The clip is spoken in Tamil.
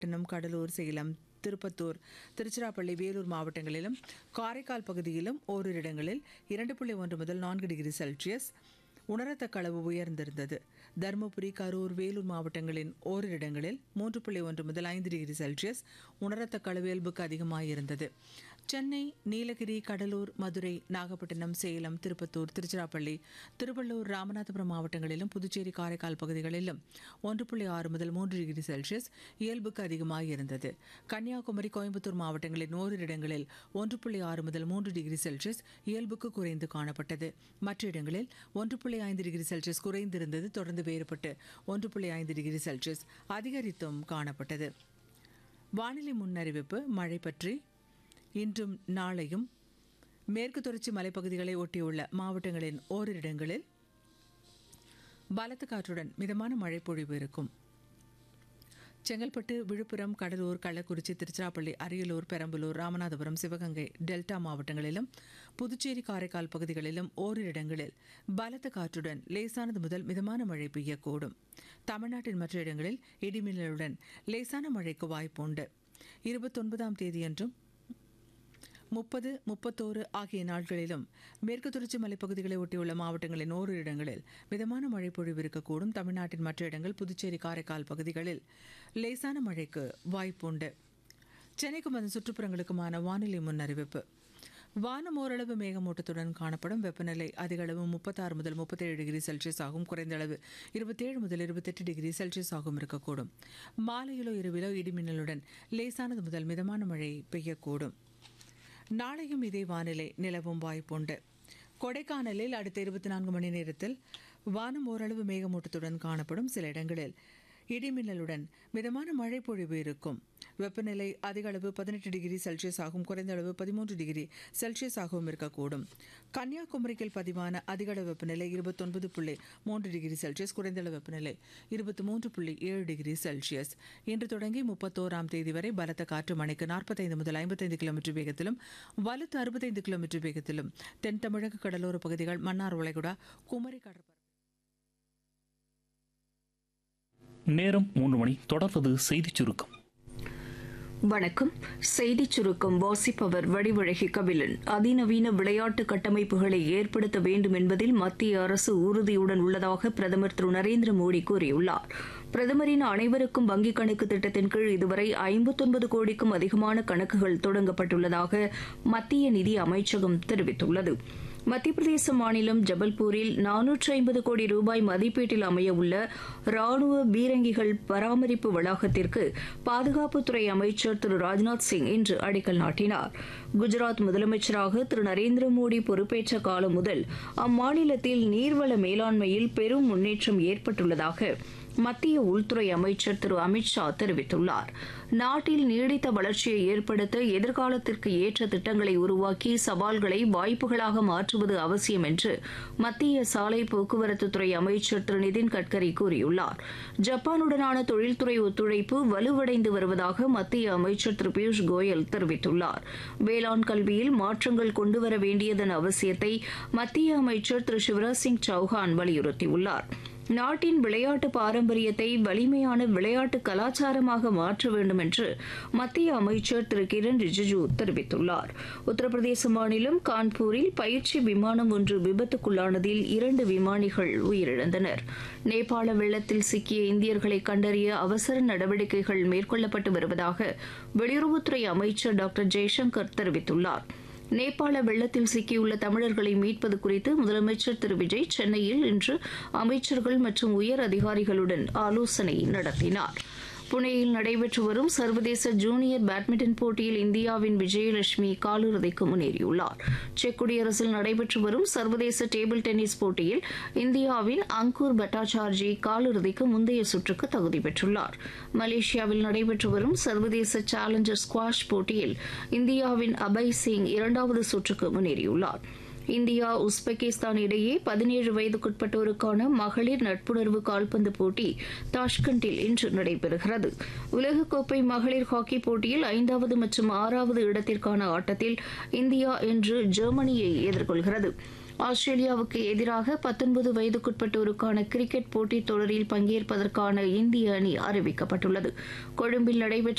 நாகப்பட்டினம் கடலூர் சேலம் திருப்பத்தூர் திருச்சிராப்பள்ளி வேலூர் மாவட்டங்களிலும் காரைக்கால் பகுதியிலும் ஓரிரு இடங்களில் இரண்டு புள்ளி ஒன்று முதல் நான்கு டிகிரி செல்சியஸ் உணரத்தக்க அளவு உயர்ந்திருந்தது தருமபுரி கரூர் வேலூர் மாவட்டங்களின் ஓரிரு இடங்களில் மூன்று புள்ளி ஒன்று முதல் ஐந்து டிகிரி செல்சியஸ் உணரத்தக்க அளவு இயல்புக்கு அதிகமாயிருந்தது சென்னை நீலகிரி கடலூர் மதுரை நாகப்பட்டினம் சேலம் திருப்பத்தூர் திருச்சிராப்பள்ளி திருவள்ளூர் ராமநாதபுரம் மாவட்டங்களிலும் புதுச்சேரி காரைக்கால் பகுதிகளிலும் ஒன்று புள்ளி ஆறு முதல் மூன்று டிகிரி செல்சியஸ் இயல்புக்கு அதிகமாக இருந்தது கன்னியாகுமரி கோயம்புத்தூர் மாவட்டங்களின் ஓரிரு இடங்களில் ஒன்று புள்ளி ஆறு முதல் மூன்று டிகிரி செல்சியஸ் இயல்புக்கு குறைந்து காணப்பட்டது மற்ற இடங்களில் ஒன்று புள்ளி ஐந்து டிகிரி செல்சியஸ் குறைந்திருந்தது தொடர்ந்து வேறுபட்டு ஒன்று புள்ளி ஐந்து டிகிரி செல்சியஸ் அதிகரித்தும் காணப்பட்டது வானிலை முன்னறிவிப்பு மழை பற்றி இன்றும் நாளையும் மேற்கு தொடர்ச்சி மலைப்பகுதிகளை ஒட்டியுள்ள மாவட்டங்களின் ஓரிரு இடங்களில் பலத்த காற்றுடன் மிதமான மழை பொழிவு இருக்கும் செங்கல்பட்டு விழுப்புரம் கடலூர் கள்ளக்குறிச்சி திருச்சிராப்பள்ளி அரியலூர் பெரம்பலூர் ராமநாதபுரம் சிவகங்கை டெல்டா மாவட்டங்களிலும் புதுச்சேரி காரைக்கால் பகுதிகளிலும் ஓரிரு இடங்களில் பலத்த காற்றுடன் லேசானது முதல் மிதமான மழை பெய்யக்கூடும் தமிழ்நாட்டின் மற்ற இடங்களில் இடிமின்னலுடன் லேசான மழைக்கு வாய்ப்புண்டு இருபத்தொன்பதாம் தேதியன்றும் முப்பது முப்பத்தோரு ஆகிய நாட்களிலும் மேற்கு தொடர்ச்சி மலைப்பகுதிகளை ஒட்டியுள்ள மாவட்டங்களின் ஓரிரு இடங்களில் மிதமான மழை பொழிவு இருக்கக்கூடும் தமிழ்நாட்டின் மற்ற இடங்கள் புதுச்சேரி காரைக்கால் பகுதிகளில் லேசான மழைக்கு வாய்ப்புண்டு சென்னைக்கும் அதன் சுற்றுப்புறங்களுக்குமான வானிலை முன்னறிவிப்பு வானம் ஓரளவு மேகமூட்டத்துடன் காணப்படும் வெப்பநிலை அதிக அளவு முப்பத்தாறு முதல் முப்பத்தேழு டிகிரி செல்சியஸ் ஆகும் குறைந்த அளவு இருபத்தேழு முதல் இருபத்தெட்டு டிகிரி செல்சியஸ் ஆகும் இருக்கக்கூடும் மாலையிலோ இரவிலோ இடிமின்னலுடன் லேசானது முதல் மிதமான மழை பெய்யக்கூடும் நாளையும் இதே வானிலை நிலவும் வாய்ப்புண்டு கொடைக்கானலில் அடுத்த இருபத்தி நான்கு மணி நேரத்தில் வானம் ஓரளவு மேகமூட்டத்துடன் காணப்படும் சில இடங்களில் இடிமின்னலுடன் மிதமான மழை பொழிவு இருக்கும் வெப்பநிலை அதிக அளவு பதினெட்டு டிகிரி செல்சியஸ் ஆகும் குறைந்த அளவு பதிமூன்று டிகிரி செல்சியஸ் ஆகவும் இருக்கக்கூடும் கன்னியாகுமரியில் பதிவான அதிக அளவு வெப்பநிலை இருபத்தொன்பது புள்ளி மூன்று டிகிரி செல்சியஸ் குறைந்த அளவு வெப்பநிலை இருபத்தி மூன்று புள்ளி ஏழு டிகிரி செல்சியஸ் இன்று தொடங்கி முப்பத்தோராம் தேதி வரை பலத்த காற்று மணிக்கு நாற்பத்தைந்து முதல் ஐம்பத்தைந்து கிலோமீட்டர் வேகத்திலும் வலுத்து அறுபத்தைந்து கிலோமீட்டர் வேகத்திலும் தென் தமிழக கடலோர பகுதிகள் மன்னார் வளைகுடா குமரி கடற்பரப்பு நேரம் மூன்று மணி தொடர்வது செய்திச் சுருக்கம் வணக்கம் செய்திச் சுருக்கம் வாசிப்பவர் வடிவழகி கபிலன் அதிநவீன விளையாட்டு கட்டமைப்புகளை ஏற்படுத்த வேண்டும் என்பதில் மத்திய அரசு உறுதியுடன் உள்ளதாக பிரதமர் திரு நரேந்திர மோடி கூறியுள்ளார் பிரதமரின் அனைவருக்கும் வங்கிக் கணக்கு திட்டத்தின் கீழ் இதுவரை ஐம்பத்தொன்பது கோடிக்கும் அதிகமான கணக்குகள் தொடங்கப்பட்டுள்ளதாக மத்திய நிதி அமைச்சகம் தெரிவித்துள்ளது மத்திய பிரதேச மாநிலம் ஜபல்பூரில் நானூற்று ஐம்பது கோடி ரூபாய் மதிப்பீட்டில் அமையவுள்ள ராணுவ பீரங்கிகள் பராமரிப்பு வளாகத்திற்கு பாதுகாப்புத்துறை அமைச்சர் திரு ராஜ்நாத் சிங் இன்று அடிக்கல் நாட்டினார் குஜராத் முதலமைச்சராக திரு நரேந்திர மோடி பொறுப்பேற்ற காலம் முதல் அம்மாநிலத்தில் நீர்வள மேலாண்மையில் பெரும் முன்னேற்றம் ஏற்பட்டுள்ளதாக மத்திய உள்துறை அமைச்சர் திரு அமித்ஷா தெரிவித்துள்ளார் நாட்டில் நீடித்த வளர்ச்சியை ஏற்படுத்த எதிர்காலத்திற்கு ஏற்ற திட்டங்களை உருவாக்கி சவால்களை வாய்ப்புகளாக மாற்றுவது அவசியம் என்று மத்திய சாலை போக்குவரத்துத்துறை அமைச்சர் திரு நிதின் கட்கரி கூறியுள்ளார் ஜப்பானுடனான தொழில்துறை ஒத்துழைப்பு வலுவடைந்து வருவதாக மத்திய அமைச்சர் திரு பியூஷ் கோயல் தெரிவித்துள்ளார் வேளாண் கல்வியில் மாற்றங்கள் கொண்டுவர வேண்டியதன் அவசியத்தை மத்திய அமைச்சர் திரு சிவராஜ் சிங் சௌஹான் வலியுறுத்தியுள்ளார் நாட்டின் விளையாட்டு பாரம்பரியத்தை வலிமையான விளையாட்டு கலாச்சாரமாக மாற்ற வேண்டும் என்று மத்திய அமைச்சர் திரு கிரண் ரிஜிஜு தெரிவித்துள்ளார் உத்தரப்பிரதேச மாநிலம் கான்பூரில் பயிற்சி விமானம் ஒன்று விபத்துக்குள்ளானதில் இரண்டு விமானிகள் உயிரிழந்தனர் நேபாள வெள்ளத்தில் சிக்கிய இந்தியர்களை கண்டறிய அவசர நடவடிக்கைகள் மேற்கொள்ளப்பட்டு வருவதாக வெளியுறவுத்துறை அமைச்சர் டாக்டர் ஜெய்சங்கர் தெரிவித்துள்ளார் நேபாள வெள்ளத்தில் சிக்கியுள்ள தமிழர்களை மீட்பது குறித்து முதலமைச்சர் திரு விஜய் சென்னையில் இன்று அமைச்சர்கள் மற்றும் உயர் அதிகாரிகளுடன் ஆலோசனை நடத்தினார் புனேயில் நடைபெற்று வரும் சர்வதேச ஜூனியர் பேட்மிண்டன் போட்டியில் இந்தியாவின் விஜயலட்சுமி காலிறுதிக்கு முன்னேறியுள்ளார் செக் குடியரசில் நடைபெற்று வரும் சர்வதேச டேபிள் டென்னிஸ் போட்டியில் இந்தியாவின் அங்கூர் பட்டாச்சார்ஜி காலிறுதிக்கு முந்தைய சுற்றுக்கு தகுதி பெற்றுள்ளார் மலேசியாவில் நடைபெற்று வரும் சர்வதேச சேலஞ்சர் ஸ்குவாஷ் போட்டியில் இந்தியாவின் அபய் சிங் இரண்டாவது சுற்றுக்கு முன்னேறியுள்ளார் இந்தியா உஸ்பெகிஸ்தான் இடையே பதினேழு வயதுக்குட்பட்டோருக்கான மகளிர் நட்புணர்வு கால்பந்து போட்டி தாஷ்கண்டில் இன்று நடைபெறுகிறது உலகக்கோப்பை மகளிர் ஹாக்கி போட்டியில் ஐந்தாவது மற்றும் ஆறாவது இடத்திற்கான ஆட்டத்தில் இந்தியா இன்று ஜெர்மனியை எதிர்கொள்கிறது ஆஸ்திரேலியாவுக்கு எதிராக பத்தொன்பது வயதுக்குட்பட்டோருக்கான கிரிக்கெட் போட்டித் தொடரில் பங்கேற்பதற்கான இந்திய அணி அறிவிக்கப்பட்டுள்ளது கொழும்பில் நடைபெற்ற